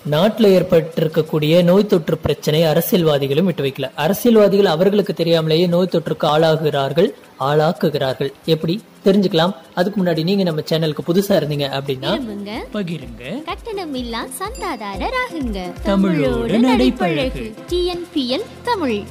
நாட்டில் ஏற்பட்டிருக்கக்கூடிய நோய் தொற்று பிரச்சனை அரசியல்வாதிகளும் விட்டு வைக்கல அரசியல்வாதிகள் அவர்களுக்கு தெரியாமலேயே நோய் தொற்றுக்கு ஆளாகுகிறார்கள் ஆளாக்குகிறார்கள் எப்படி தெரிஞ்சுக்கலாம் அதுக்கு முன்னாடி நீங்க நம்ம சேனலுக்கு புதுசா இருந்தீங்க அப்படின்னா விரும்புங்க பகிருங்க கட்டணம் இல்லா சந்தாதாரர் ஆகுங்க தமிழோடு நடைபழகு. டிஎன்பிஎல் தமிழ்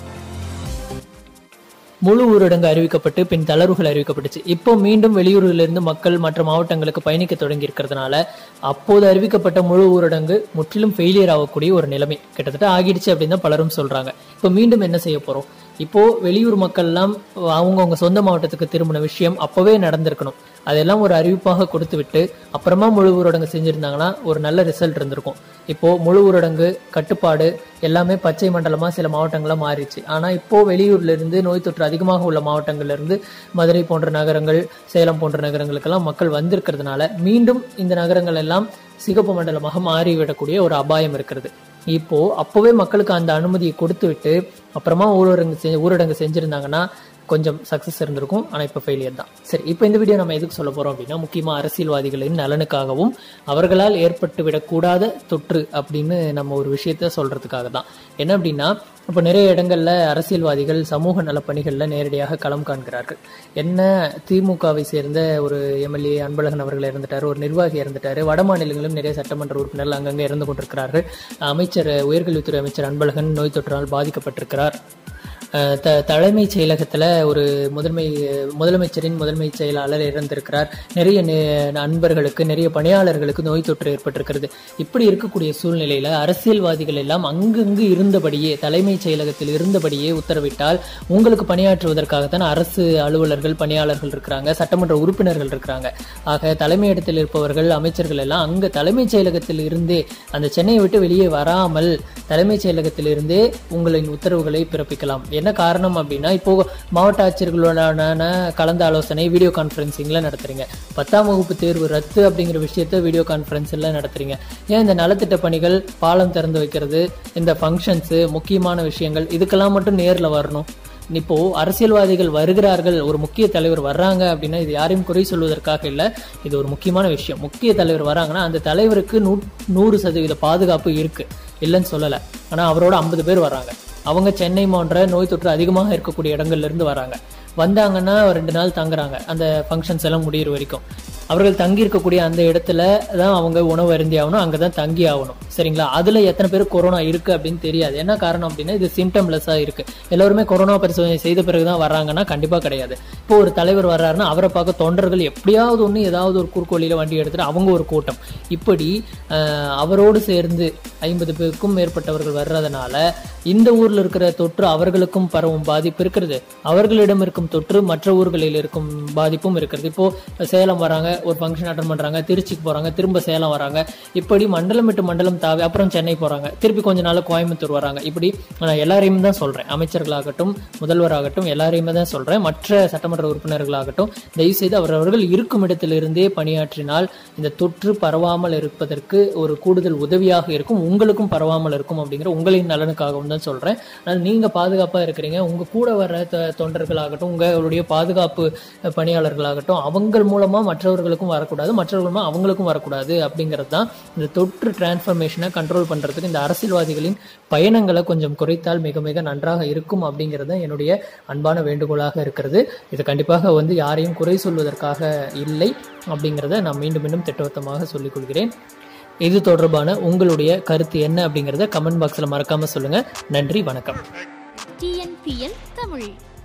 முழு ஊரடங்கு அறிவிக்கப்பட்டு பின் தளர்வுகள் அறிவிக்கப்பட்டுச்சு இப்போ மீண்டும் வெளியூரிலிருந்து மக்கள் மற்ற மாவட்டங்களுக்கு பயணிக்க தொடங்கி இருக்கிறதுனால அப்போது அறிவிக்கப்பட்ட முழு ஊரடங்கு முற்றிலும் ஃபெயிலியர் ஆகக்கூடிய ஒரு நிலைமை கிட்டத்தட்ட ஆகிடுச்சு அப்படின்னு தான் பலரும் சொல்றாங்க இப்போ மீண்டும் என்ன செய்ய போறோம் இப்போ வெளியூர் மக்கள் எல்லாம் அவங்கவுங்க சொந்த மாவட்டத்துக்கு திரும்பின விஷயம் அப்பவே நடந்திருக்கணும் அதெல்லாம் ஒரு அறிவிப்பாக கொடுத்து விட்டு அப்புறமா முழு ஊரடங்கு செஞ்சிருந்தாங்கன்னா ஒரு நல்ல ரிசல்ட் இருந்திருக்கும் இப்போ முழு ஊரடங்கு கட்டுப்பாடு எல்லாமே பச்சை மண்டலமா சில மாவட்டங்களா மாறிடுச்சு ஆனா இப்போ வெளியூர்ல இருந்து நோய் தொற்று அதிகமாக உள்ள மாவட்டங்கள்ல இருந்து மதுரை போன்ற நகரங்கள் சேலம் போன்ற நகரங்களுக்கெல்லாம் மக்கள் வந்திருக்கிறதுனால மீண்டும் இந்த நகரங்கள் எல்லாம் சிகப்பு மண்டலமாக மாறிவிடக்கூடிய ஒரு அபாயம் இருக்கிறது இப்போ அப்போவே மக்களுக்கு அந்த அனுமதியை கொடுத்து விட்டு அப்புறமா ஊரடங்கு செ- ஊரடங்கு செஞ்சிருந்தாங்கன்னா கொஞ்சம் சக்சஸ் இருந்திருக்கும் ஆனா இப்ப ஃபெயிலியர் தான் சரி இப்போ இந்த வீடியோ நம்ம எதுக்கு சொல்ல போறோம் அப்படின்னா முக்கியமா அரசியல்வாதிகளின் நலனுக்காகவும் அவர்களால் ஏற்பட்டு விடக்கூடாத தொற்று அப்படின்னு நம்ம ஒரு விஷயத்த சொல்றதுக்காக தான் என்ன அப்படின்னா இப்போ நிறைய இடங்கள்ல அரசியல்வாதிகள் சமூக நலப்பணிகள்ல நேரடியாக களம் காண்கிறார்கள் என்ன திமுகவை சேர்ந்த ஒரு எம்எல்ஏ அன்பழகன் அவர்கள் இறந்துட்டாரு ஒரு நிர்வாகி இறந்துட்டாரு வட மாநிலங்களிலும் நிறைய சட்டமன்ற உறுப்பினர்கள் அங்கங்கே இறந்து கொண்டிருக்கிறார்கள் அமைச்சர் உயர்கல்வித்துறை அமைச்சர் அன்பழகன் நோய் தொற்றால் பாதிக்கப்பட்டிருக்கிறார் அஹ் த தலைமைச் செயலகத்துல ஒரு முதன்மை முதலமைச்சரின் முதன்மை செயலாளர் இறந்திருக்கிறார் நிறைய நி- நண்பர்களுக்கு நிறைய பணியாளர்களுக்கு நோய் தொற்று ஏற்பட்டிருக்கிறது இப்படி இருக்கக்கூடிய சூழ்நிலையில அரசியல்வாதிகள் எல்லாம் அங்கங்கு இருந்தபடியே தலைமைச் செயலகத்தில் இருந்தபடியே உத்தரவிட்டால் உங்களுக்கு பணியாற்றுவதற்காகத்தான் அரசு அலுவலர்கள் பணியாளர்கள் இருக்கிறாங்க சட்டமன்ற உறுப்பினர்கள் இருக்கிறாங்க ஆக தலைமையிடத்தில் இருப்பவர்கள் அமைச்சர்கள் எல்லாம் அங்க தலைமைச் செயலகத்தில் இருந்தே அந்த சென்னையை விட்டு வெளியே வராமல் தலைமைச் செயலகத்தில் இருந்தே உங்களின் உத்தரவுகளை பிறப்பிக்கலாம் என்ன காரணம் அப்படின்னா இப்போ மாவட்ட ஆட்சியர்களுடனான கலந்த ஆலோசனை வீடியோ கான்ஃபரன்சிங்ல நடத்துறீங்க பத்தாம் வகுப்பு தேர்வு ரத்து அப்படிங்கிற விஷயத்த வீடியோ கான்ஃபரன்ஸ்ல நடத்துறீங்க ஏன் இந்த நலத்திட்ட பணிகள் பாலம் திறந்து வைக்கிறது இந்த ஃபங்க்ஷன்ஸ் முக்கியமான விஷயங்கள் இதுக்கெல்லாம் மட்டும் நேர்ல வரணும் இப்போ அரசியல்வாதிகள் வருகிறார்கள் ஒரு முக்கிய தலைவர் வர்றாங்க அப்படின்னா இது யாரையும் குறை சொல்வதற்காக இல்ல இது ஒரு முக்கியமான விஷயம் முக்கிய தலைவர் வராங்கன்னா அந்த தலைவருக்கு நூ நூறு சதவீத பாதுகாப்பு இருக்கு இல்லைன்னு சொல்லல ஆனா அவரோட ஐம்பது பேர் வராங்க அவங்க சென்னை போன்ற நோய் தொற்று அதிகமாக இருக்கக்கூடிய இடங்கள்ல இருந்து வராங்க வந்தாங்கன்னா ரெண்டு நாள் தங்குறாங்க அந்த ஃபங்க்ஷன்ஸ் எல்லாம் முடியிற வரைக்கும் அவர்கள் தங்கி இருக்கக்கூடிய அந்த இடத்துல தான் அவங்க உணவு அருந்தி ஆகணும் அங்கே தான் தங்கி ஆகணும் சரிங்களா அதுல எத்தனை பேர் கொரோனா இருக்கு அப்படின்னு தெரியாது என்ன காரணம் அப்படின்னா இது சிம்டம்லெஸ்ஸா இருக்கு எல்லாருமே கொரோனா பரிசோதனை செய்த பிறகுதான் வர்றாங்கன்னா கண்டிப்பா கிடையாது இப்போ ஒரு தலைவர் வர்றாருன்னா அவரை பார்க்க தொண்டர்கள் எப்படியாவது ஒண்ணு ஏதாவது ஒரு குறுக்கோளியில வண்டி எடுத்துட்டு அவங்க ஒரு கூட்டம் இப்படி அஹ், அவரோடு சேர்ந்து ஐம்பது பேருக்கும் மேற்பட்டவர்கள் வர்றதுனால இந்த ஊர்ல இருக்கிற தொற்று அவர்களுக்கும் பரவும் பாதிப்பு இருக்கிறது அவர்களிடம் இருக்கும் தொற்று மற்ற ஊர்களில் இருக்கும் பாதிப்பும் இருக்கிறது இப்போ சேலம் வராங்க ஒரு ஃபங்க்ஷன் அட்டன் பண்றாங்க திருச்சிக்கு போறாங்க திரும்ப சேலம் வராங்க இப்படி மண்டலம் விட்டு மண்டலம் தாவி அப்புறம் சென்னை போறாங்க திருப்பி கொஞ்ச நாள் கோயம்புத்தூர் வராங்க இப்படி நான் எல்லாரையும் தான் சொல்றேன் அமைச்சர்களாகட்டும் முதல்வராகட்டும் எல்லாரையுமே தான் சொல்றேன் மற்ற சட்டமன்ற உறுப்பினர்களாகட்டும் தயவு செய்து அவரவர்கள் இருக்கும் இடத்திலிருந்தே பணியாற்றினால் இந்த தொற்று பரவாமல் இருப்பதற்கு ஒரு கூடுதல் உதவியாக இருக்கும் உங்களுக்கும் பரவாமல் இருக்கும் அப்படிங்கிற உங்களின் நலனுக்காகவும் தான் சொல்றேன் அதனால நீங்க பாதுகாப்பா இருக்கிறீங்க உங்க கூட வர த- தொண்டர்களாகட்டும் உங்களுடைய பாதுகாப்பு அஹ், பணியாளர்களாகட்டும் அவங்க மூலமா மற்றவர்களுக்கும் வரக்கூடாது மற்றவர்கள் மூலமா அவங்களுக்கும் வரக்கூடாது அப்படிங்கிறது தான் இந்த தொற்று டிரான்ஸ்ஃபர்மேஷனை கண்ட்ரோல் பண்றதுக்கு இந்த அரசியல்வாதிகளின் பயணங்களை கொஞ்சம் குறைத்தால் மிக மிக நன்றாக இருக்கும் அப்படிங்கிறது தான் என்னுடைய அன்பான வேண்டுகோளாக இருக்கிறது இது கண்டிப்பாக வந்து யாரையும் குறை சொல்வதற்காக இல்லை அப்படிங்கிறத நான் மீண்டும் மீண்டும் திட்டவட்டமாக சொல்லிக் கொள்கிறேன் இது தொடர்பான உங்களுடைய கருத்து என்ன அப்படிங்கிறத கமெண்ட் பாக்ஸில் மறக்காம சொல்லுங்க நன்றி வணக்கம் டிஎன்பிஎல் தமிழ்